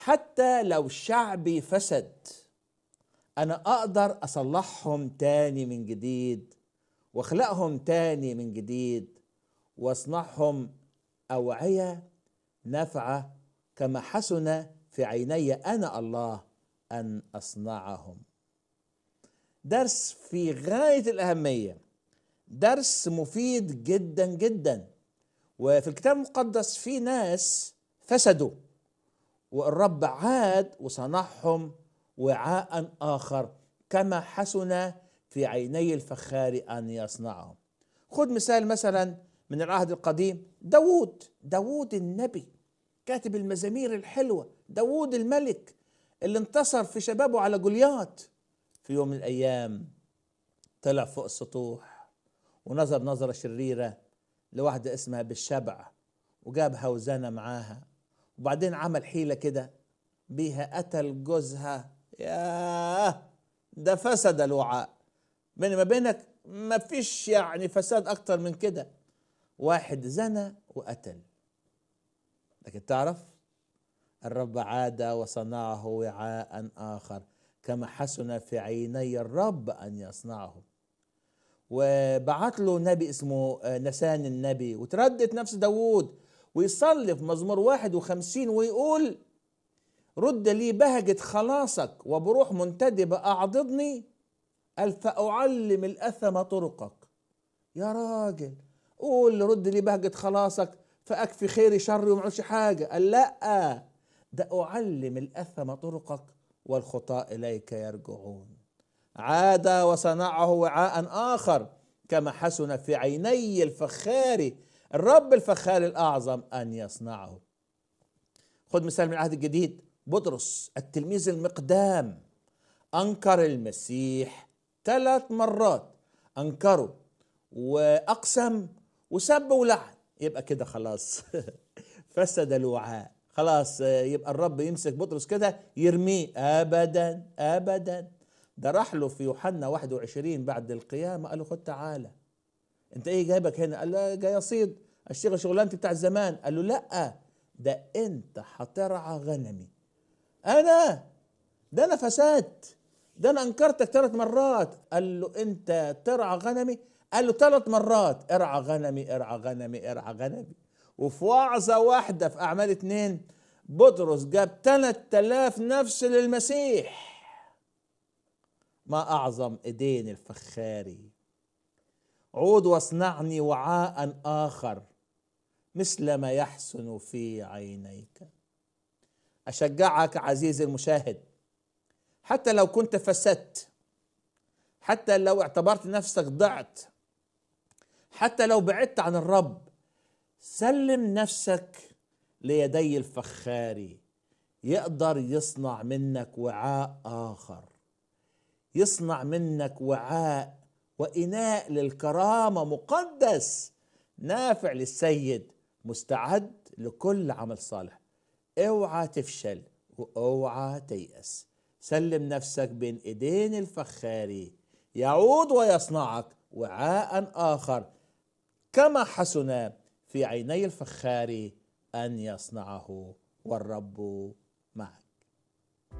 حتى لو شعبي فسد انا اقدر اصلحهم تاني من جديد واخلقهم تاني من جديد واصنعهم اوعيه نافعه كما حسن في عيني انا الله ان اصنعهم درس في غايه الاهميه درس مفيد جدا جدا وفي الكتاب المقدس في ناس فسدوا والرب عاد وصنعهم وعاء اخر كما حسن في عيني الفخار ان يصنعهم خذ مثال مثلا من العهد القديم داوود داوود النبي كاتب المزامير الحلوة داوود الملك اللي انتصر في شبابه على جوليات في يوم من الأيام طلع فوق السطوح ونظر نظرة شريرة لواحدة اسمها بالشبع وجاب هوزانة معاها وبعدين عمل حيلة كده بيها قتل جوزها ياه ده فسد الوعاء بيني ما بينك ما فيش يعني فساد أكتر من كده واحد زنى وقتل لكن تعرف الرب عاد وصنعه وعاء آخر كما حسن في عيني الرب أن يصنعه وبعت له نبي اسمه نسان النبي وتردد نفس داوود ويصلي في مزمور واحد وخمسين ويقول رد لي بهجة خلاصك وبروح منتدبة أعضدني قال فأعلم الأثم طرقك يا راجل قول رد لي بهجة خلاصك فأكفي خيري شري وما عملش حاجة قال لا ده أعلم الأثم طرقك والخطاء إليك يرجعون عاد وصنعه وعاء آخر كما حسن في عيني الفخار الرب الفخار الأعظم أن يصنعه خذ مثال من العهد الجديد بطرس التلميذ المقدام أنكر المسيح ثلاث مرات أنكره وأقسم وسب ولعن يبقى كده خلاص فسد الوعاء خلاص يبقى الرب يمسك بطرس كده يرميه ابدا ابدا ده راح له في يوحنا 21 بعد القيامه قال له خد تعالى انت ايه جايبك هنا قال له جاي اصيد اشتغل شغلانتي بتاع زمان قال له لا ده انت هترعى غنمي انا ده انا فساد ده انا انكرتك ثلاث مرات قال له انت ترعى غنمي قال له ثلاث مرات ارعى غنمي ارعى غنمي ارعى غنمي وفي وعظة واحدة في أعمال اتنين بطرس جاب ثلاث آلاف نفس للمسيح ما أعظم إيدين الفخاري عود واصنعني وعاء آخر مثل ما يحسن في عينيك أشجعك عزيزي المشاهد حتى لو كنت فسدت حتى لو اعتبرت نفسك ضعت حتى لو بعدت عن الرب سلم نفسك ليدي الفخار يقدر يصنع منك وعاء اخر يصنع منك وعاء واناء للكرامه مقدس نافع للسيد مستعد لكل عمل صالح اوعى تفشل واوعى تيأس سلم نفسك بين ايدين الفخاري يعود ويصنعك وعاء اخر كما حسن في عيني الفخار ان يصنعه والرب معك